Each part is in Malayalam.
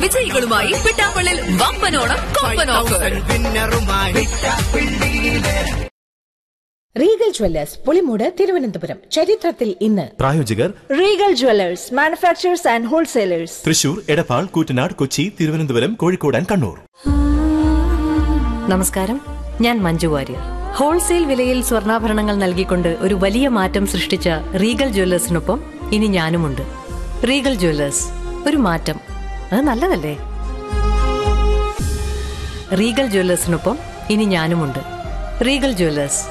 വിജയികളുമായി പിട്ടാപ്പള്ളിൽ വമ്പനോണം കൊമ്പൻ offer Regal jewellers Pulimoodu Thiruvananthapuram ചരിത്രത്തിൽ ഇന്ന് പ്രായോജകർ Regal jewellers manufacturers and wholesalers Thrissur Edappal Koottanad Kochi Thiruvananthapuram Kozhikode and Kannur നമസ്കാരം ഞാൻ മഞ്ജു വാര്യർ ഹോൾസെയിൽ വിലയിൽ സ്വർണ്ണാഭരണങ്ങൾ നൽകിക്കൊണ്ട് ഒരു വലിയ മാറ്റം സൃഷ്ടിച്ച റീഗൽ ജ്വല്ലേഴ്സിനൊപ്പം ഇനി ഞാനുമുണ്ട് റീഗൽ ജ്വല്ലേഴ്സ് ഒരു മാറ്റം അത് നല്ലതല്ലേ റീഗൽ ജ്വല്ലേഴ്സിനൊപ്പം ഇനി ഞാനുമുണ്ട് റീഗൽ ജ്വല്ലേഴ്സ്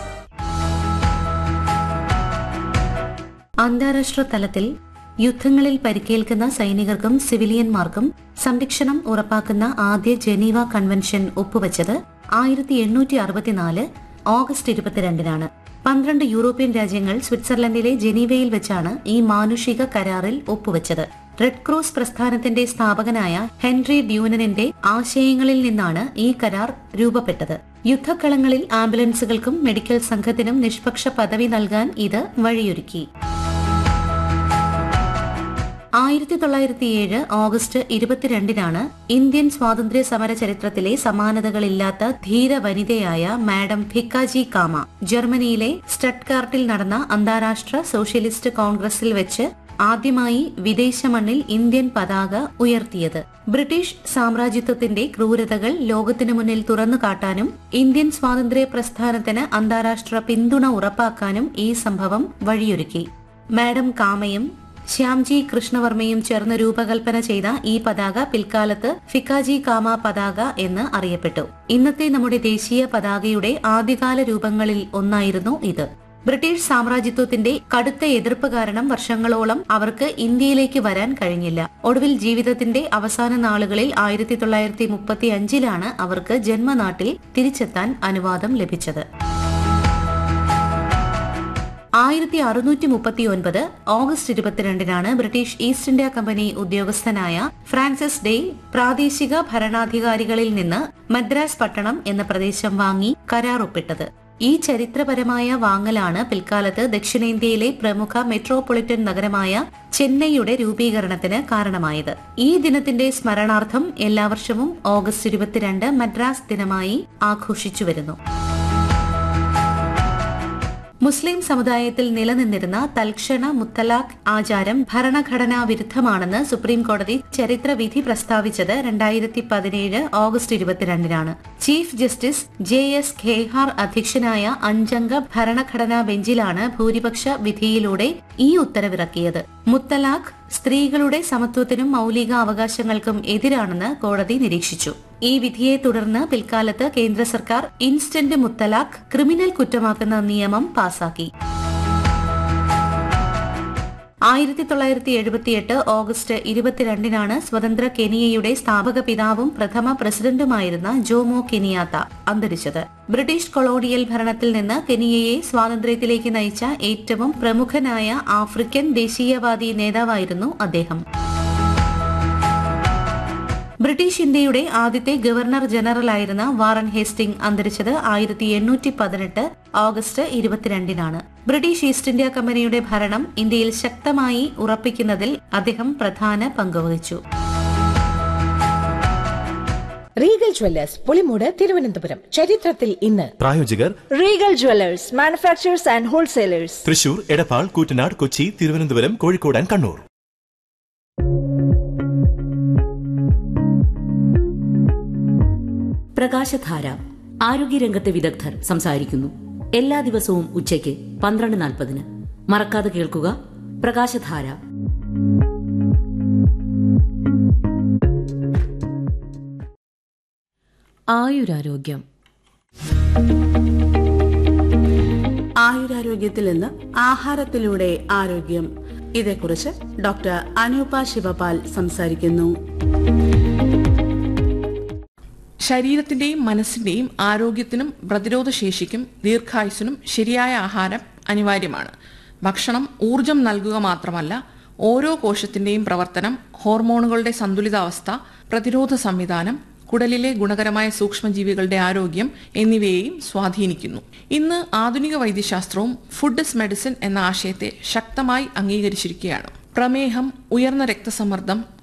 അന്താരാഷ്ട്ര തലത്തിൽ യുദ്ധങ്ങളിൽ പരിക്കേൽക്കുന്ന സൈനികർക്കും സിവിലിയന്മാർക്കും സംരക്ഷണം ഉറപ്പാക്കുന്ന ആദ്യ ജനീവ കൺവെൻഷൻ ഒപ്പുവച്ചത് ആയിരത്തി എണ്ണൂറ്റി അറുപത്തിനാല് ഓഗസ്റ്റ് ഇരുപത്തിരണ്ടിനാണ് പന്ത്രണ്ട് യൂറോപ്യൻ രാജ്യങ്ങൾ സ്വിറ്റ്സർലൻഡിലെ ജനീവയിൽ വെച്ചാണ് ഈ മാനുഷിക കരാറിൽ ഒപ്പുവച്ചത് റെഡ് ക്രോസ് പ്രസ്ഥാനത്തിന്റെ സ്ഥാപകനായ ഹെൻറി ഡ്യൂനനിന്റെ ആശയങ്ങളിൽ നിന്നാണ് ഈ കരാർ രൂപപ്പെട്ടത് യുദ്ധക്കളങ്ങളിൽ ആംബുലൻസുകൾക്കും മെഡിക്കൽ സംഘത്തിനും നിഷ്പക്ഷ പദവി നൽകാൻ ഇത് വഴിയൊരുക്കി ആയിരത്തി തൊള്ളായിരത്തി ഏഴ് ഓഗസ്റ്റ് ഇരുപത്തിരണ്ടിനാണ് ഇന്ത്യൻ സ്വാതന്ത്ര്യ സമര ചരിത്രത്തിലെ സമാനതകളില്ലാത്ത ധീര വനിതയായ മാഡം ഭിക്കാജി കാമ ജർമ്മനിയിലെ സ്റ്റട്ട്കാർട്ടിൽ നടന്ന അന്താരാഷ്ട്ര സോഷ്യലിസ്റ്റ് കോൺഗ്രസിൽ വെച്ച് ആദ്യമായി വിദേശ മണ്ണിൽ ഇന്ത്യൻ പതാക ഉയർത്തിയത് ബ്രിട്ടീഷ് സാമ്രാജ്യത്വത്തിന്റെ ക്രൂരതകൾ ലോകത്തിനു മുന്നിൽ തുറന്നു കാട്ടാനും ഇന്ത്യൻ സ്വാതന്ത്ര്യ പ്രസ്ഥാനത്തിന് അന്താരാഷ്ട്ര പിന്തുണ ഉറപ്പാക്കാനും ഈ സംഭവം വഴിയൊരുക്കി മാഡം കാമയും ശ്യാംജി കൃഷ്ണവർമ്മയും ചേർന്ന് രൂപകൽപ്പന ചെയ്ത ഈ പതാക പിൽക്കാലത്ത് ഫിക്കാജി കാമ പതാക എന്ന് അറിയപ്പെട്ടു ഇന്നത്തെ നമ്മുടെ ദേശീയ പതാകയുടെ ആദ്യകാല രൂപങ്ങളിൽ ഒന്നായിരുന്നു ഇത് ബ്രിട്ടീഷ് സാമ്രാജ്യത്വത്തിന്റെ കടുത്ത എതിർപ്പ് കാരണം വർഷങ്ങളോളം അവർക്ക് ഇന്ത്യയിലേക്ക് വരാൻ കഴിഞ്ഞില്ല ഒടുവിൽ ജീവിതത്തിന്റെ അവസാന നാളുകളിൽ ആയിരത്തി തൊള്ളായിരത്തി മുപ്പത്തി അഞ്ചിലാണ് അവർക്ക് ജന്മനാട്ടിൽ തിരിച്ചെത്താൻ അനുവാദം ലഭിച്ചത് ആയിരത്തി അറുന്നൂറ്റി മുപ്പത്തി ഒൻപത് ഓഗസ്റ്റ് ഇരുപത്തിരണ്ടിനാണ് ബ്രിട്ടീഷ് ഈസ്റ്റ് ഇന്ത്യ കമ്പനി ഉദ്യോഗസ്ഥനായ ഫ്രാൻസിസ് ഡേ പ്രാദേശിക ഭരണാധികാരികളിൽ നിന്ന് മദ്രാസ് പട്ടണം എന്ന പ്രദേശം വാങ്ങി കരാർ ഒപ്പിട്ടത് ഈ ചരിത്രപരമായ വാങ്ങലാണ് പിൽക്കാലത്ത് ദക്ഷിണേന്ത്യയിലെ പ്രമുഖ മെട്രോപൊളിറ്റൻ നഗരമായ ചെന്നൈയുടെ രൂപീകരണത്തിന് കാരണമായത് ഈ ദിനത്തിന്റെ സ്മരണാർത്ഥം എല്ലാ വർഷവും ഓഗസ്റ്റ് ഇരുപത്തിരണ്ട് മദ്രാസ് ദിനമായി ആഘോഷിച്ചു വരുന്നു മുസ്ലിം സമുദായത്തിൽ നിലനിന്നിരുന്ന തൽക്ഷണ മുത്തലാഖ് ആചാരം ഭരണഘടനാ വിരുദ്ധമാണെന്ന് സുപ്രീം കോടതി ചരിത്ര വിധി പ്രസ്താവിച്ചത് രണ്ടായിരത്തി പതിനേഴ് ഓഗസ്റ്റ് ഇരുപത്തിരണ്ടിനാണ് chief justice J S Khehar അധ്യക്ഷനായ അഞ്ചംഗ ഭരണഘടനാ ബെഞ്ചിലാണ് ഭൂരിപക്ഷ വിധിയിലൂടെ ഈ ഉത്തരവിറക്കിയത് മുത്തലാഖ് സ്ത്രീകളുടെ സമത്വത്തിനും മൌലിക അവകാശങ്ങൾക്കും എതിരാണെന്ന് കോടതി നിരീക്ഷിച്ചു ഈ വിധിയെ തുടർന്ന് പിൽക്കാലത്ത് കേന്ദ്ര സർക്കാർ ഇൻസ്റ്റന്റ് മുത്തലാഖ് ക്രിമിനൽ കുറ്റമാക്കുന്ന നിയമം പാസാക്കി ആയിരത്തി തൊള്ളായിരത്തി എഴുപത്തിയെട്ട് ഓഗസ്റ്റ് ഇരുപത്തിരണ്ടിനാണ് സ്വതന്ത്ര കെനിയയുടെ സ്ഥാപക പിതാവും പ്രഥമ പ്രസിഡന്റുമായിരുന്ന ജോമോ കെനിയാത്ത അന്തരിച്ചത് ബ്രിട്ടീഷ് കൊളോണിയൽ ഭരണത്തിൽ നിന്ന് കെനിയയെ സ്വാതന്ത്ര്യത്തിലേക്ക് നയിച്ച ഏറ്റവും പ്രമുഖനായ ആഫ്രിക്കൻ ദേശീയവാദി നേതാവായിരുന്നു അദ്ദേഹം ബ്രിട്ടീഷ് ഇന്ത്യയുടെ ആദ്യത്തെ ഗവർണർ ജനറലായിരുന്ന വാറൻ ഹേസ്റ്റിംഗ് അന്തരിച്ചത് ആയിരത്തി എണ്ണൂറ്റി പതിനെട്ട് ഓഗസ്റ്റ് ഇരുപത്തിരണ്ടിനാണ് ബ്രിട്ടീഷ് ഈസ്റ്റ് ഇന്ത്യ കമ്പനിയുടെ ഭരണം ഇന്ത്യയിൽ ശക്തമായി ഉറപ്പിക്കുന്നതിൽ അദ്ദേഹം പ്രധാന പങ്കുവഹിച്ചു റീഗൽ ജ്വല്ലേഴ്സ് പുളിമൂട് തിരുവനന്തപുരം ചരിത്രത്തിൽ ഇന്ന് പ്രായോജകർ Regal jewellers manufacturers and wholesalers Thrissur Edappal Koottanad Kochi Thiruvananthapuram Kozhikode and Kannur പ്രകാശധാര ആരോഗ്യരംഗത്തെ വിദഗ്ധർ സംസാരിക്കുന്നു എല്ലാ ദിവസവും ഉച്ചയ്ക്ക് പന്ത്രണ്ട് നാൽപ്പതിന് മറക്കാതെ കേൾക്കുക പ്രകാശധാര ആയുരാരോഗ്യം ആയുരാരോഗ്യത്തിൽ നിന്ന് ആഹാരത്തിലൂടെ ആരോഗ്യം ഇതേക്കുറിച്ച് ഡോക്ടർ അനൂപ ശിവപാൽ സംസാരിക്കുന്നു ശരീരത്തിന്റെയും മനസ്സിന്റെയും ആരോഗ്യത്തിനും പ്രതിരോധശേഷിക്കും ദീർഘായുസിനും ശരിയായ ആഹാരം അനിവാര്യമാണ് ഭക്ഷണം ഊർജം നൽകുക മാത്രമല്ല ഓരോ കോശത്തിന്റെയും പ്രവർത്തനം ഹോർമോണുകളുടെ സന്തുലിതാവസ്ഥ പ്രതിരോധ സംവിധാനം കുടലിലെ ഗുണകരമായ സൂക്ഷ്മജീവികളുടെ ആരോഗ്യം എന്നിവയെയും സ്വാധീനിക്കുന്നു ഇന്ന് ആധുനിക വൈദ്യശാസ്ത്രവും ഫുഡ് ഇസ് മെഡിസിൻ എന്ന ആശയത്തെ ശക്തമായി അംഗീകരിച്ചിരിക്കുകയാണ് പ്രമേഹം ഉയർന്ന രക്തസമ്മർദ്ദം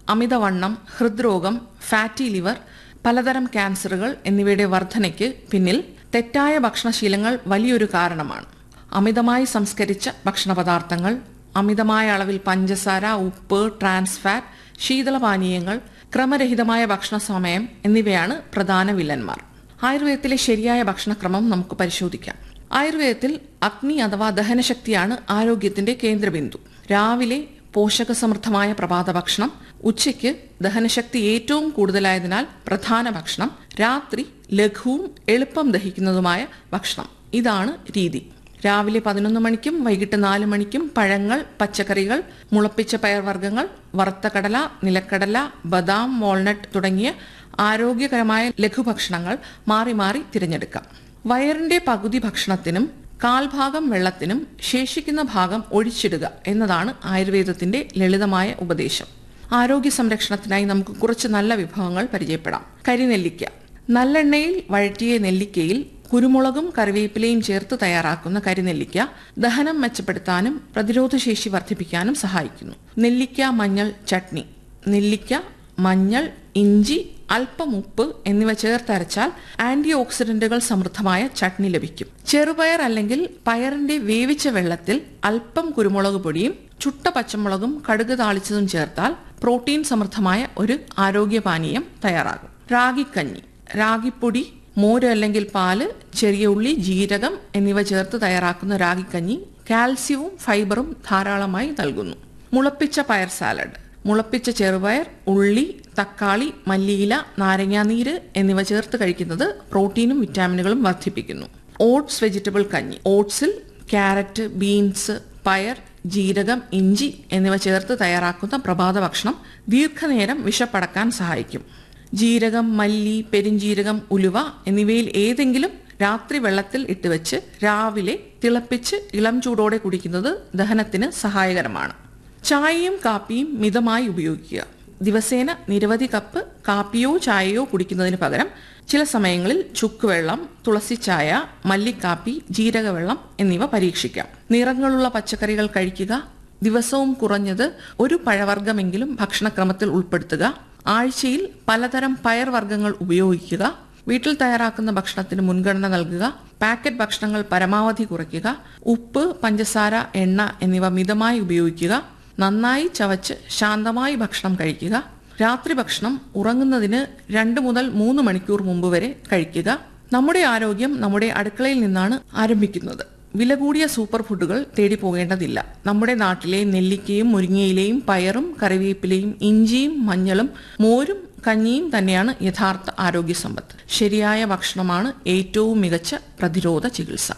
അമിതവണ്ണം ഹൃദ്രോഗം ഫാറ്റി ലിവർ പലതരം ക്യാൻസറുകൾ എന്നിവയുടെ വർധനയ്ക്ക് പിന്നിൽ തെറ്റായ ഭക്ഷണശീലങ്ങൾ വലിയൊരു കാരണമാണ് അമിതമായി സംസ്കരിച്ച ഭക്ഷണപദാർത്ഥങ്ങൾ അമിതമായ അളവിൽ പഞ്ചസാര ഉപ്പ് ട്രാൻസ് ഫാറ്റ് ശീതളപാനീയങ്ങൾ ക്രമരഹിതമായ ഭക്ഷണ സമയം എന്നിവയാണ് പ്രധാന വില്ലന്മാർ ആയുർവേദത്തിലെ ശരിയായ ഭക്ഷണക്രമം നമുക്ക് പരിശോധിക്കാം ആയുർവേദത്തിൽ അഗ്നി അഥവാ ദഹനശക്തിയാണ് ആരോഗ്യത്തിന്റെ കേന്ദ്രബിന്ദു രാവിലെ പോഷകസമൃദ്ധമായ പ്രഭാത ഭക്ഷണം ഉച്ചയ്ക്ക് ദഹനശക്തി ഏറ്റവും കൂടുതലായതിനാൽ പ്രധാന ഭക്ഷണം രാത്രി ലഘുവും എളുപ്പം ദഹിക്കുന്നതുമായ ഭക്ഷണം ഇതാണ് രീതി രാവിലെ പതിനൊന്ന് മണിക്കും വൈകിട്ട് നാല് മണിക്കും പഴങ്ങൾ പച്ചക്കറികൾ മുളപ്പിച്ച പയർവർഗ്ഗങ്ങൾ വറുത്ത കടല നിലക്കടല ബദാം വാൾനട്ട് തുടങ്ങിയ ആരോഗ്യകരമായ ലഘുഭക്ഷണങ്ങൾ മാറി മാറി തിരഞ്ഞെടുക്കാം വയറിന്റെ പകുതി ഭക്ഷണത്തിനും കാൽഭാഗം വെള്ളത്തിനും ശേഷിക്കുന്ന ഭാഗം ഒഴിച്ചിടുക എന്നതാണ് ആയുർവേദത്തിന്റെ ലളിതമായ ഉപദേശം ആരോഗ്യ സംരക്ഷണത്തിനായി നമുക്ക് കുറച്ച് നല്ല വിഭവങ്ങൾ പരിചയപ്പെടാം കരിനെല്ലിക്ക നല്ലെണ്ണയിൽ വഴറ്റിയ നെല്ലിക്കയിൽ കുരുമുളകും കറിവേപ്പിലയും ചേർത്ത് തയ്യാറാക്കുന്ന കരിനെല്ലിക്ക ദഹനം മെച്ചപ്പെടുത്താനും പ്രതിരോധശേഷി വർദ്ധിപ്പിക്കാനും സഹായിക്കുന്നു നെല്ലിക്ക മഞ്ഞൾ ചട്നി നെല്ലിക്ക മഞ്ഞൾ ഇഞ്ചി അല്പം ഉപ്പ് എന്നിവ ചേർത്തരച്ചാൽ ആന്റി ഓക്സിഡന്റുകൾ സമൃദ്ധമായ ചട്നി ലഭിക്കും ചെറുപയർ അല്ലെങ്കിൽ പയറിന്റെ വേവിച്ച വെള്ളത്തിൽ അല്പം കുരുമുളക് പൊടിയും ചുട്ട പച്ചമുളകും കടുക് താളിച്ചതും ചേർത്താൽ പ്രോട്ടീൻ സമൃദ്ധമായ ഒരു ആരോഗ്യപാനീയം തയ്യാറാകും റാഗിക്കഞ്ഞി റാഗിപ്പൊടി മോര് അല്ലെങ്കിൽ പാല് ചെറിയ ഉള്ളി ജീരകം എന്നിവ ചേർത്ത് തയ്യാറാക്കുന്ന റാഗിക്കഞ്ഞി കാൽസ്യവും ഫൈബറും ധാരാളമായി നൽകുന്നു മുളപ്പിച്ച പയർ സാലഡ് മുളപ്പിച്ച ചെറുപയർ ഉള്ളി തക്കാളി മല്ലിയില നാരങ്ങാനീര് എന്നിവ ചേർത്ത് കഴിക്കുന്നത് പ്രോട്ടീനും വിറ്റാമിനുകളും വർദ്ധിപ്പിക്കുന്നു ഓട്സ് വെജിറ്റബിൾ കഞ്ഞി ഓട്സിൽ ക്യാരറ്റ് ബീൻസ് പയർ ജീരകം ഇഞ്ചി എന്നിവ ചേർത്ത് തയ്യാറാക്കുന്ന പ്രഭാത ഭക്ഷണം ദീർഘനേരം വിശപ്പടക്കാൻ സഹായിക്കും ജീരകം മല്ലി പെരിഞ്ജീരകം ഉലുവ എന്നിവയിൽ ഏതെങ്കിലും രാത്രി വെള്ളത്തിൽ ഇട്ടുവെച്ച് രാവിലെ തിളപ്പിച്ച് ഇളം ചൂടോടെ കുടിക്കുന്നത് ദഹനത്തിന് സഹായകരമാണ് ചായയും കാപ്പിയും മിതമായി ഉപയോഗിക്കുക ദിവസേന നിരവധി കപ്പ് കാപ്പിയോ ചായയോ കുടിക്കുന്നതിന് പകരം ചില സമയങ്ങളിൽ ചുക്കുവെള്ളം തുളസിച്ചായ മല്ലിക്കാപ്പി ജീരകവെള്ളം എന്നിവ പരീക്ഷിക്കാം നിറങ്ങളുള്ള പച്ചക്കറികൾ കഴിക്കുക ദിവസവും കുറഞ്ഞത് ഒരു പഴവർഗ്ഗമെങ്കിലും ഭക്ഷണക്രമത്തിൽ ഉൾപ്പെടുത്തുക ആഴ്ചയിൽ പലതരം പയർവർഗ്ഗങ്ങൾ ഉപയോഗിക്കുക വീട്ടിൽ തയ്യാറാക്കുന്ന ഭക്ഷണത്തിന് മുൻഗണന നൽകുക പാക്കറ്റ് ഭക്ഷണങ്ങൾ പരമാവധി കുറയ്ക്കുക ഉപ്പ് പഞ്ചസാര എണ്ണ എന്നിവ മിതമായി ഉപയോഗിക്കുക നന്നായി ചവച്ച് ശാന്തമായി ഭക്ഷണം കഴിക്കുക രാത്രി ഭക്ഷണം ഉറങ്ങുന്നതിന് രണ്ട് മുതൽ മൂന്ന് മണിക്കൂർ മുമ്പ് വരെ കഴിക്കുക നമ്മുടെ ആരോഗ്യം നമ്മുടെ അടുക്കളയിൽ നിന്നാണ് ആരംഭിക്കുന്നത് വില കൂടിയ സൂപ്പർ ഫുഡുകൾ തേടി പോകേണ്ടതില്ല നമ്മുടെ നാട്ടിലെ നെല്ലിക്കയും മുരിങ്ങയിലയും പയറും കറിവേപ്പിലയും ഇഞ്ചിയും മഞ്ഞളും മോരും കഞ്ഞിയും തന്നെയാണ് യഥാർത്ഥ ആരോഗ്യ സമ്പത്ത് ശരിയായ ഭക്ഷണമാണ് ഏറ്റവും മികച്ച പ്രതിരോധ ചികിത്സ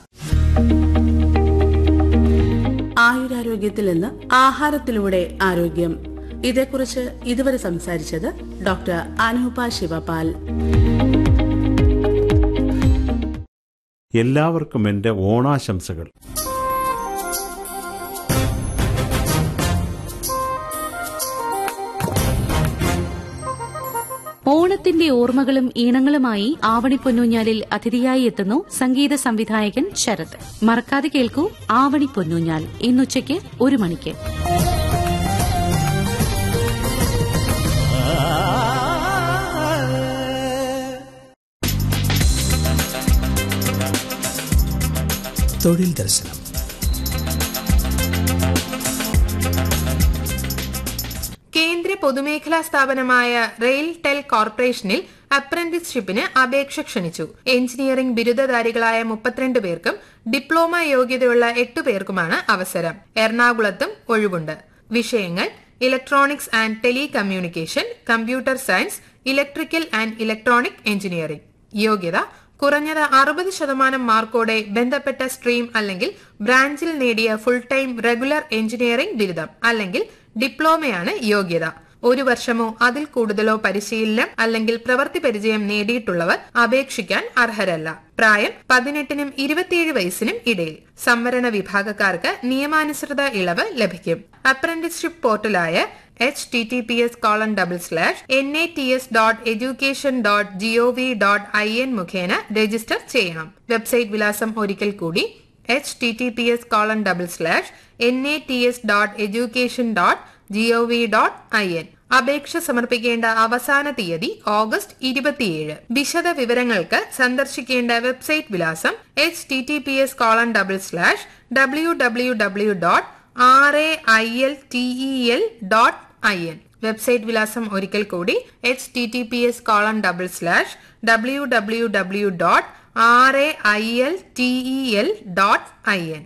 ആയുരാരോഗ്യത്തിൽ നിന്ന് ആഹാരത്തിലൂടെ ആരോഗ്യം ഇതേക്കുറിച്ച് ഇതുവരെ സംസാരിച്ചത് ഡോക്ടർ അനൂപ ശിവപാൽ എല്ലാവർക്കും എൻ്റെ ഓണാശംസകൾ ഓണത്തിന്റെ ഓർമ്മകളും ഈണങ്ങളുമായി ആവണി പൊന്നൂഞ്ഞാലിൽ അതിഥിയായി എത്തുന്നു സംഗീത സംവിധായകൻ ശരത് മറക്കാതെ കേൾക്കൂ ആവണി പൊന്നൂഞ്ഞാൽ ഇന്നുച്ചയ്ക്ക് ഒരു മണിക്ക് തൊഴിൽ ദർശനം കേന്ദ്ര പൊതുമേഖലാ സ്ഥാപനമായ റെയിൽ ടെൽ കോർപ്പറേഷനിൽ അപ്രന്റീസ്ഷിപ്പിന് അപേക്ഷ ക്ഷണിച്ചു എഞ്ചിനീയറിംഗ് ബിരുദധാരികളായ മുപ്പത്തിരണ്ട് പേർക്കും ഡിപ്ലോമ യോഗ്യതയുള്ള എട്ടു പേർക്കുമാണ് അവസരം എറണാകുളത്തും ഒഴിവുണ്ട് വിഷയങ്ങൾ electronics and telecommunication computer science electrical and electronic engineering യോഗ്യത കുറഞ്ഞത് അറുപത് ശതമാനം മാർക്കോടെ ബന്ധപ്പെട്ട സ്ട്രീം അല്ലെങ്കിൽ ബ്രാഞ്ചിൽ നേടിയ ഫുൾ ടൈം റെഗുലർ എഞ്ചിനീയറിംഗ് ബിരുദം അല്ലെങ്കിൽ ഡിപ്ലോമയാണ് യോഗ്യത ഒരു വർഷമോ അതിൽ കൂടുതലോ പരിശീലനം അല്ലെങ്കിൽ പ്രവൃത്തി പരിചയം നേടിയിട്ടുള്ളവർ അപേക്ഷിക്കാൻ അർഹരല്ല പ്രായം പതിനെട്ടിനും ഇരുപത്തിയേഴ് വയസ്സിനും ഇടയിൽ സംവരണ വിഭാഗക്കാർക്ക് നിയമാനുസൃത ഇളവ് ലഭിക്കും അപ്രന്റീസ്ഷിപ്പ് പോർട്ടലായ H T T P S colon double slash N A T S dot education dot G O V dot I N മുഖേന രജിസ്റ്റർ ചെയ്യണം വെബ്സൈറ്റ് വിലാസം ഒരിക്കൽ കൂടി H T T P S colon double slash N A T S dot education dot G O V dot I N അപേക്ഷ സമർപ്പിക്കേണ്ട അവസാന തീയതി ഓഗസ്റ്റ് ഇരുപത്തിയേഴ് വിശദ വിവരങ്ങൾക്ക് സന്ദർശിക്കേണ്ട വെബ്സൈറ്റ് വിലാസം H T T P S colon double slash W W W dot R A I L T E L dot I N website വിലാസം ഒരിക്കൽ കൂടി H T T P S colon double slash W W W dot R A I L T E L dot I N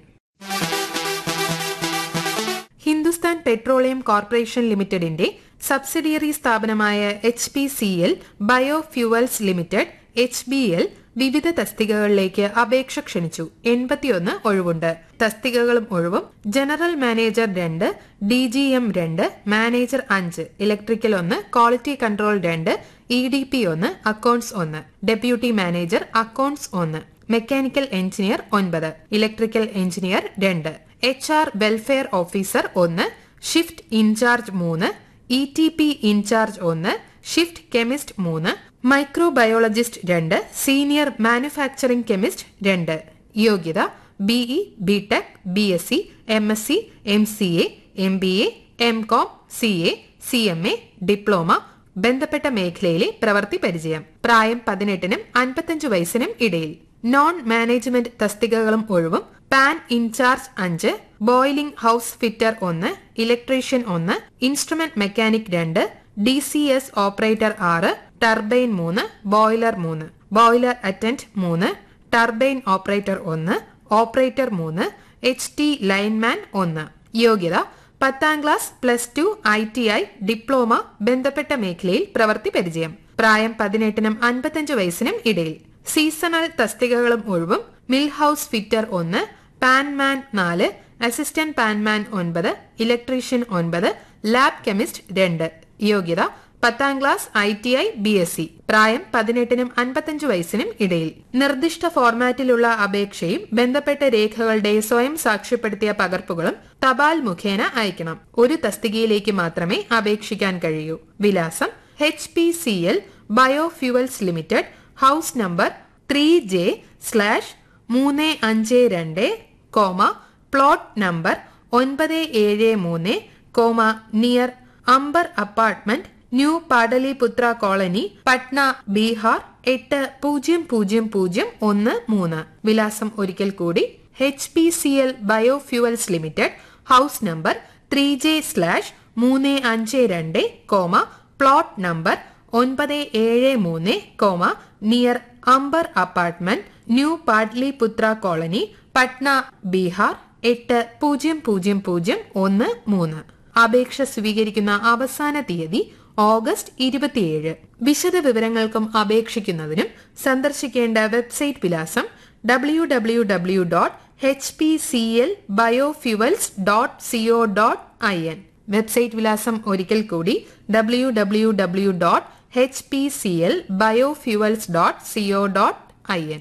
Hindustan petroleum corporation ലിമിറ്റഡിന്റെ സബ്സിഡിയറി സ്ഥാപനമായ H P C L biofuels limited H B L വിവിധ തസ്തികകളിലേക്ക് അപേക്ഷ ക്ഷണിച്ചു എൺപത്തിയൊന്ന് ഒഴിവുണ്ട് തസ്തികകളും ഒഴിവും ജനറൽ മാനേജർ രണ്ട് ഡി ജി എം രണ്ട് മാനേജർ അഞ്ച് ഇലക്ട്രിക്കൽ ഒന്ന് ക്വാളിറ്റി കൺട്രോൾ രണ്ട് ഇ ഡി പി ഒന്ന് അക്കൌണ്ട്സ് ഒന്ന് ഡെപ്യൂട്ടി മാനേജർ അക്കൌണ്ട്സ് ഒന്ന് മെക്കാനിക്കൽ എഞ്ചിനീയർ ഒൻപത് ഇലക്ട്രിക്കൽ എഞ്ചിനീയർ രണ്ട് എച്ച് ആർ വെൽഫെയർ ഓഫീസർ ഒന്ന് ഷിഫ്റ്റ് ഇൻചാർജ് മൂന്ന് ഇ ടി പി ഇൻചാർജ് ഒന്ന് ഷിഫ്റ്റ് കെമിസ്റ്റ് മൂന്ന് മൈക്രോബയോളജിസ്റ്റ് രണ്ട് സീനിയർ മാനുഫാക്ചറിംഗ് കെമിസ്റ്റ് രണ്ട് യോഗ്യത BE BTech B S C M S C M C A M B A M com C A C M A diploma ബന്ധപ്പെട്ട മേഖലയിലെ പ്രവൃത്തി പരിചയം പ്രായം പതിനെട്ടിനും അൻപത്തഞ്ചു വയസ്സിനും ഇടയിൽ നോൺ മാനേജ്മെന്റ് തസ്തികകളും ഒഴിവും പാൻ ഇൻചാർജ് അഞ്ച് ബോയിലിംഗ് ഹൌസ് ഫിറ്റർ ഒന്ന് ഇലക്ട്രീഷ്യൻ ഒന്ന് ഇൻസ്ട്രുമെന്റ് മെക്കാനിക് രണ്ട് ഡി സി എസ് ഓപ്പറേറ്റർ ആറ് ടർബൈൻ മൂന്ന് ബോയിലർ മൂന്ന് ബോയിലർ അറ്റൻഡ് മൂന്ന് ടർബൈൻ ഓപ്പറേറ്റർ ഒന്ന് ഓപ്പറേറ്റർ മൂന്ന് എച്ച് ടി ലൈൻമാൻ ഒന്ന് യോഗ്യത പത്താം class plus two I T I diploma ബന്ധപ്പെട്ട മേഖലയിൽ പ്രവൃത്തി പരിചയം പ്രായം പതിനെട്ടിനും അൻപത്തഞ്ച് വയസ്സിനും ഇടയിൽ സീസണൽ തസ്തികകളും ഒഴിവും മിൽ ഹൌസ് ഫിറ്റർ ഒന്ന് പാൻമാൻ നാല് അസിസ്റ്റന്റ് പാൻമാൻ ഒൻപത് ഇലക്ട്രീഷ്യൻ ഒൻപത് ലാബ് കെമിസ്റ്റ് രണ്ട് യോഗ്യത പത്താം class I T I B S C പ്രായം പതിനെട്ടിനും അൻപത്തഞ്ചു വയസ്സിനും ഇടയിൽ നിർദ്ദിഷ്ട ഫോർമാറ്റിലുള്ള അപേക്ഷയും ബന്ധപ്പെട്ട രേഖകളുടെ സ്വയം സാക്ഷ്യപ്പെടുത്തിയ പകർപ്പുകളും തപാൽ മുഖേന അയക്കണം ഒരു തസ്തികയിലേക്ക് മാത്രമേ അപേക്ഷിക്കാൻ കഴിയൂ വിലാസം H P C L biofuels limited house number three J slash മൂന്ന് അഞ്ച് രണ്ട് കോമ പ്ലോട്ട് നമ്പർ ഒൻപത് ഏഴ് മൂന്ന് comma near Amber apartment new Pataliputra colony Patna Bihar എട്ട് പൂജ്യം പൂജ്യം പൂജ്യം ഒന്ന് മൂന്ന് വിലാസം ഒരിക്കൽ കൂടി H P C L biofuels limited house number three J slash മൂന്ന് അഞ്ച് രണ്ട് കോമ പ്ലോട്ട് നമ്പർ ഒൻപത് ഏഴ് മൂന്ന് comma near Amber apartment new Patliputra colony Patna Bihar എട്ട് പൂജ്യം പൂജ്യം പൂജ്യം ഒന്ന് മൂന്ന് അപേക്ഷ സ്വീകരിക്കുന്ന അവസാന തീയതി ഓഗസ്റ്റ് ഇരുപത്തിയേഴ് വിശദ വിവരങ്ങൾക്കും അപേക്ഷിക്കുന്നതിനും സന്ദർശിക്കേണ്ട വെബ്സൈറ്റ് വിലാസം W W W dot H P C L biofuels dot CO dot I N website വിലാസം ഒരിക്കൽ കൂടി W W W dot H P C L biofuels dot CO dot I N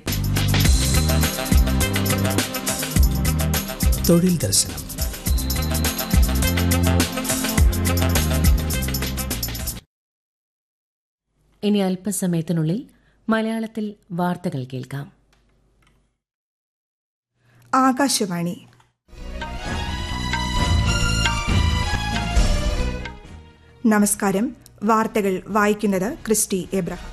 തൊഴിൽ ദർശനം ഇനി അല്പസമയത്തിനുള്ളിൽ മലയാളത്തിൽ വാർത്തകൾ കേൾക്കാം ആകാശവാണി നമസ്കാരം വാർത്തകൾ വായിക്കുന്നത് ക്രിസ്റ്റി എബ്രഹാം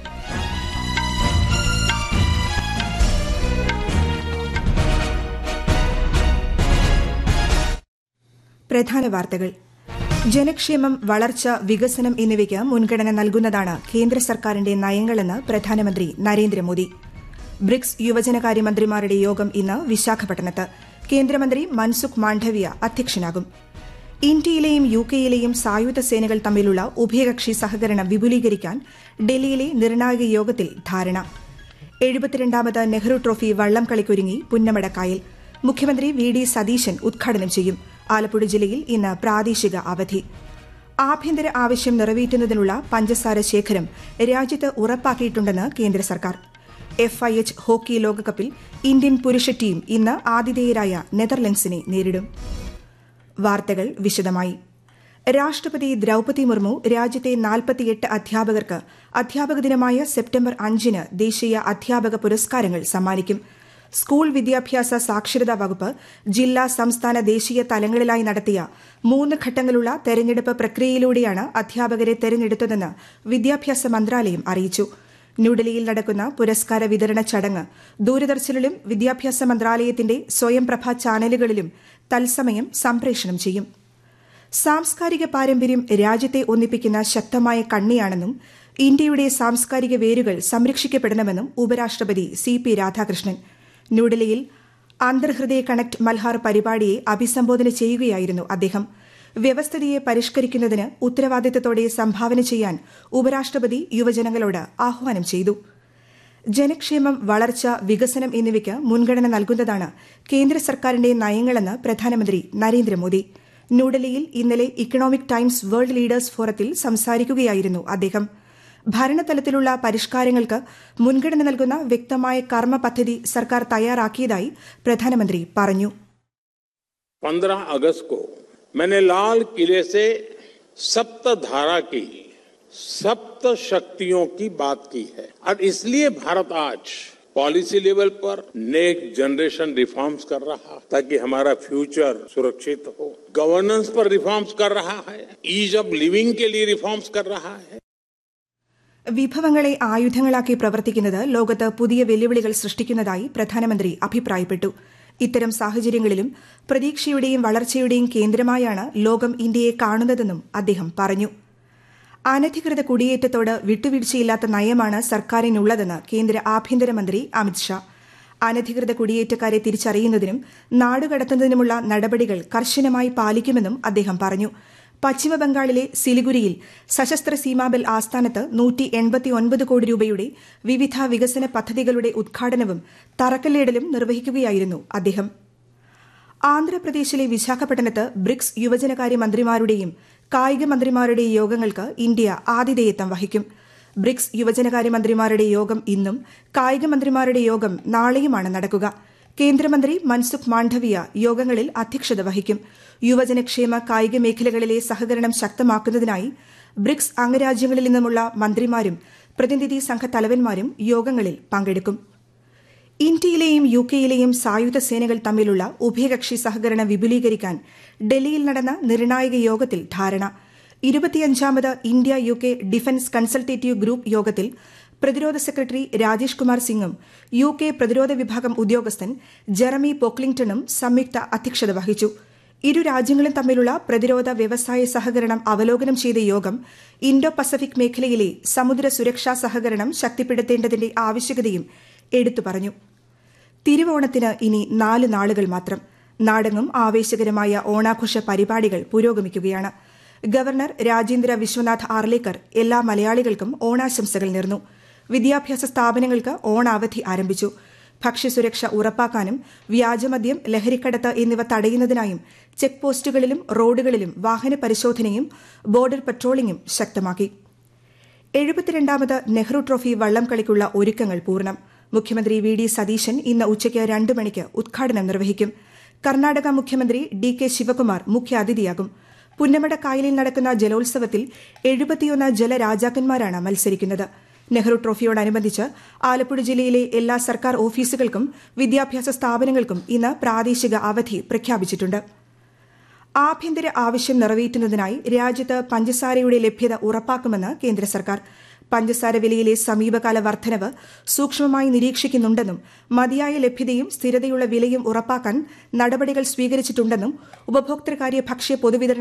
പ്രധാന വാർത്തകൾ ജനക്ഷേമം വളർച്ച വികസനം എന്നിവയ്ക്ക് മുൻഗണന നൽകുന്നതാണ് കേന്ദ്ര സർക്കാരിന്റെ നയങ്ങളെന്ന് പ്രധാനമന്ത്രി നരേന്ദ്രമോദി ബ്രിക്സ് യുവജനകാര്യമന്ത്രിമാരുടെ യോഗം ഇന്ന് വിശാഖപട്ടണത്ത് കേന്ദ്രമന്ത്രി മൻസുഖ് മാണ്ഡവ്യ അധ്യക്ഷനാകും ഇന്ത്യയിലെയും യു കെയിലെയും സായുധ സേനകൾ തമ്മിലുള്ള ഉഭയകക്ഷി സഹകരണം വിപുലീകരിക്കാൻ ഡൽഹിയിലെ നിർണായക യോഗത്തിൽ ധാരണ എഴുപത്തിരണ്ടാമത് നെഹ്റു ട്രോഫി വള്ളം കളിക്കൊരുങ്ങി പുന്നമടക്കായൽ മുഖ്യമന്ത്രി വി ഡി സതീശൻ ഉദ്ഘാടനം ചെയ്യും ആലപ്പുഴ ജില്ലയിൽ ഇന്ന് പ്രാദേശിക അവധി ആഭ്യന്തര ആവശ്യം നിറവേറ്റുന്നതിനുള്ള പഞ്ചസാര ശേഖരം രാജ്യത്ത് ഉറപ്പാക്കിയിട്ടുണ്ടെന്ന് കേന്ദ്ര സർക്കാർ എഫ് ഐ എച്ച് ഹോക്കി ലോകകപ്പിൽ ഇന്ത്യൻ പുരുഷ ടീം ഇന്ന് ആതിഥേയരായ നെതർലൻഡ്സിനെ നേരിടും വാർത്തകൾ വിശദമായി രാഷ്ട്രപതി ദ്രൌപതി മുർമു രാജ്യത്തെ നാൽപ്പത്തിയെട്ട് അധ്യാപകർക്ക് അധ്യാപക ദിനമായ സെപ്റ്റംബർ അഞ്ചിന് ദേശീയ അധ്യാപക പുരസ്കാരങ്ങൾ സമ്മാനിക്കും സ്കൂൾ വിദ്യാഭ്യാസ സാക്ഷരതാ വകുപ്പ് ജില്ലാ സംസ്ഥാന ദേശീയ തലങ്ങളിലായി നടത്തിയ മൂന്ന് ഘട്ടങ്ങളുള്ള തെരഞ്ഞെടുപ്പ് പ്രക്രിയയിലൂടെയാണ് അധ്യാപകരെ തെരഞ്ഞെടുത്തതെന്ന് വിദ്യാഭ്യാസ മന്ത്രാലയം അറിയിച്ചു ന്യൂഡൽഹിയിൽ നടക്കുന്ന പുരസ്കാര വിതരണ ചടങ്ങ് ദൂരദർശനിലും വിദ്യാഭ്യാസ മന്ത്രാലയത്തിന്റെ സ്വയംപ്രഭ ചാനലുകളിലും തത്സമയം സംപ്രേഷണം ചെയ്യും സാംസ്കാരിക പാരമ്പര്യം രാജ്യത്തെ ഒന്നിപ്പിക്കുന്ന ശക്തമായ കണ്ണിയാണെന്നും ഇന്ത്യയുടെ സാംസ്കാരിക വേരുകൾ സംരക്ഷിക്കപ്പെടണമെന്നും ഉപരാഷ്ട്രപതി സി പി രാധാകൃഷ്ണൻ ന്യൂഡൽഹിയിൽ അന്തർഹൃദയ കണക്ട് മൽഹാർ പരിപാടിയെ അഭിസംബോധന ചെയ്യുകയായിരുന്നു അദ്ദേഹം വ്യവസ്ഥിതിയെ പരിഷ്കരിക്കുന്നതിന് ഉത്തരവാദിത്തത്തോടെ സംഭാവന ചെയ്യാൻ ഉപരാഷ്ട്രപതി യുവജനങ്ങളോട് ആഹ്വാനം ചെയ്തു ജനക്ഷേമം വളർച്ച വികസനം എന്നിവയ്ക്ക് മുൻഗണന നൽകുന്നതാണ് കേന്ദ്ര സർക്കാരിന്റെ നയങ്ങളെന്ന് പ്രധാനമന്ത്രി നരേന്ദ്രമോദി ന്യൂഡൽഹിയിൽ ഇന്നലെ ഇക്കണോമിക് ടൈംസ് വേൾഡ് ലീഡേഴ്സ് ഫോറത്തിൽ സംസാരിക്കുകയായിരുന്നു അദ്ദേഹം ഭരണതലത്തിലുള്ള പരിഷ്കാരങ്ങൾക്ക് മുൻഗണന നൽകുന്ന വ്യക്തമായ കർമ്മ പദ്ധതി സർക്കാർ തയ്യാറാക്കിയതായി പ്രധാനമന്ത്രി പറഞ്ഞു पंद्रह अगस्त को मैंने लाल किले से सप्त धारा की सप्त शक्तियों की बात की है और इसलिए भारत आज पॉलिसी लेवल पर नेक्स्ट जनरेशन रिफॉर्म्स कर रहा है ताकि हमारा फ्यूचर सुरक्षित हो गवर्नेंस पर रिफॉर्म्स कर रहा है ईज ऑफ लिविंग के लिए रिफॉर्म्स कर रहा है വിഭവങ്ങളെ ആയുധങ്ങളാക്കി പ്രവർത്തിക്കുന്നത് ലോകത്ത് പുതിയ വെല്ലുവിളികൾ സൃഷ്ടിക്കുന്നതായി പ്രധാനമന്ത്രി അഭിപ്രായപ്പെട്ടു ഇത്തരം സാഹചര്യങ്ങളിലും പ്രതീക്ഷയുടെയും വളർച്ചയുടെയും കേന്ദ്രമായാണ് ലോകം ഇന്ത്യയെ കാണുന്നതെന്നും അദ്ദേഹം പറഞ്ഞു അനധികൃത കുടിയേറ്റത്തോട് വിട്ടുവീഴ്ചയില്ലാത്ത നയമാണ് സർക്കാരിനുള്ളതെന്ന് കേന്ദ്ര ആഭ്യന്തരമന്ത്രി അമിത്ഷാ അനധികൃത കുടിയേറ്റക്കാരെ തിരിച്ചറിയുന്നതിനും നാടുകടത്തുന്നതിനുമുള്ള നടപടികൾ കർശനമായി പാലിക്കുമെന്നും അദ്ദേഹം പറഞ്ഞു പശ്ചിമബംഗാളിലെ സിലിഗുരിയിൽ സശസ്ത്ര സീമാബൽ ആസ്ഥാനത്ത് നൂറ്റി എൺപത്തിയൊൻപത് കോടി രൂപയുടെ വിവിധ വികസന പദ്ധതികളുടെ ഉദ്ഘാടനവും തറക്കല്ലിടലും നിർവഹിക്കുകയായിരുന്നു അദ്ദേഹം ആന്ധ്രാപ്രദേശിലെ വിശാഖപട്ടണത്ത് ബ്രിക്സ് യുവജനകാര്യ മന്ത്രിമാരുടെയും കായിക മന്ത്രിമാരുടെയും യോഗങ്ങൾക്ക് ഇന്ത്യ ആതിഥേയത്വം വഹിക്കും ബ്രിക്സ് യുവജനകാര്യ മന്ത്രിമാരുടെ യോഗം ഇന്നും കായിക മന്ത്രിമാരുടെ യോഗം നാളെയുമാണ് നടക്കുക കേന്ദ്രമന്ത്രി മൻസുഖ് മാണ്ഡവിയ യോഗങ്ങളിൽ അധ്യക്ഷത വഹിക്കും യുവജനക്ഷേമ കായിക മേഖലകളിലെ സഹകരണം ശക്തമാക്കുന്നതിനായി ബ്രിക്സ് അംഗരാജ്യങ്ങളിൽ നിന്നുമുള്ള മന്ത്രിമാരും പ്രതിനിധി സംഘ തലവന്മാരും യോഗങ്ങളിൽ പങ്കെടുക്കും ഇന്ത്യയിലെയും യു കെയിലെയും സായുധ സേനകൾ തമ്മിലുള്ള ഉഭയകക്ഷി സഹകരണം വിപുലീകരിക്കാൻ ഡൽഹിയിൽ നടന്ന നിർണായക യോഗത്തിൽ ധാരണ ഇരുപത്തിയഞ്ചാമത് India U K defence consultative group യോഗത്തിൽ പ്രതിരോധ സെക്രട്ടറി രാജേഷ് കുമാർ സിംഗും യു കെ പ്രതിരോധ വിഭാഗം ഉദ്യോഗസ്ഥൻ ജെറമി പോക്ലിംഗ്ടണും സംയുക്ത അധ്യക്ഷത വഹിച്ചു ഇരു രാജ്യങ്ങളും തമ്മിലുള്ള പ്രതിരോധ വ്യവസായ സഹകരണം അവലോകനം ചെയ്ത യോഗം ഇൻഡോ പസഫിക് മേഖലയിലെ സമുദ്ര സുരക്ഷാ സഹകരണം ശക്തിപ്പെടുത്തേണ്ടതിന്റെ ആവശ്യകതയും എടുത്തു പറഞ്ഞു തിരുവോണത്തിന് ഇനി നാല് നാളുകൾ മാത്രം നാടെങ്ങും ആവേശകരമായ ഓണാഘോഷ പരിപാടികൾ പുരോഗമിക്കുകയാണ് ഗവർണർ രാജേന്ദ്ര വിശ്വനാഥ് ആർലേക്കർ എല്ലാ മലയാളികൾക്കും ഓണാശംസകൾ നേർന്നു വിദ്യാഭ്യാസ സ്ഥാപനങ്ങൾക്ക് ഓണാവധി ആരംഭിച്ചു ഭക്ഷ്യസുരക്ഷ ഉറപ്പാക്കാനും വ്യാജമദ്യം ലഹരിക്കടത്ത് എന്നിവ തടയുന്നതിനായും ചെക്ക് പോസ്റ്റുകളിലും റോഡുകളിലും വാഹന പരിശോധനയും ബോർഡർ പട്രോളിംഗും ശക്തമാക്കി എഴുപത്തിരണ്ടാമത് നെഹ്റു ട്രോഫി വള്ളംകളിക്കുള്ള ഒരുക്കങ്ങൾ പൂർണ്ണം മുഖ്യമന്ത്രി വി ഡി സതീശൻ ഇന്ന് ഉച്ചയ്ക്ക് രണ്ട് മണിക്ക് ഉദ്ഘാടനം നിർവഹിക്കും കർണാടക മുഖ്യമന്ത്രി ഡി കെ ശിവകുമാർ മുഖ്യാതിഥിയാകും പുന്നമട കായലിൽ നടക്കുന്ന ജലോത്സവത്തിൽ എഴുപത്തിയൊന്ന് ജലരാജാക്കന്മാരാണ് മത്സരിക്കുന്നത് നെഹ്റു ട്രോഫിയോടനുബന്ധിച്ച് ആലപ്പുഴ ജില്ലയിലെ എല്ലാ സർക്കാർ ഓഫീസുകൾക്കും വിദ്യാഭ്യാസ സ്ഥാപനങ്ങൾക്കും ഇന്ന് പ്രാദേശിക അവധി പ്രഖ്യാപിച്ചിട്ടുണ്ട് ആഭ്യന്തര ആവശ്യം നിറവേറ്റുന്നതിനായി രാജ്യത്ത് പഞ്ചസാരയുടെ ലഭ്യത ഉറപ്പാക്കുമെന്ന് കേന്ദ്ര സർക്കാർ പഞ്ചസാര വിലയിലെ സമീപകാല വർധനവ് സൂക്ഷ്മമായി നിരീക്ഷിക്കുന്നുണ്ടെന്നും മതിയായ ലഭ്യതയും സ്ഥിരതയുള്ള വിലയും ഉറപ്പാക്കാൻ നടപടികൾ സ്വീകരിച്ചിട്ടുണ്ടെന്നും ഉപഭോക്തൃകാര്യ ഭക്ഷ്യ പൊതുവിതരണ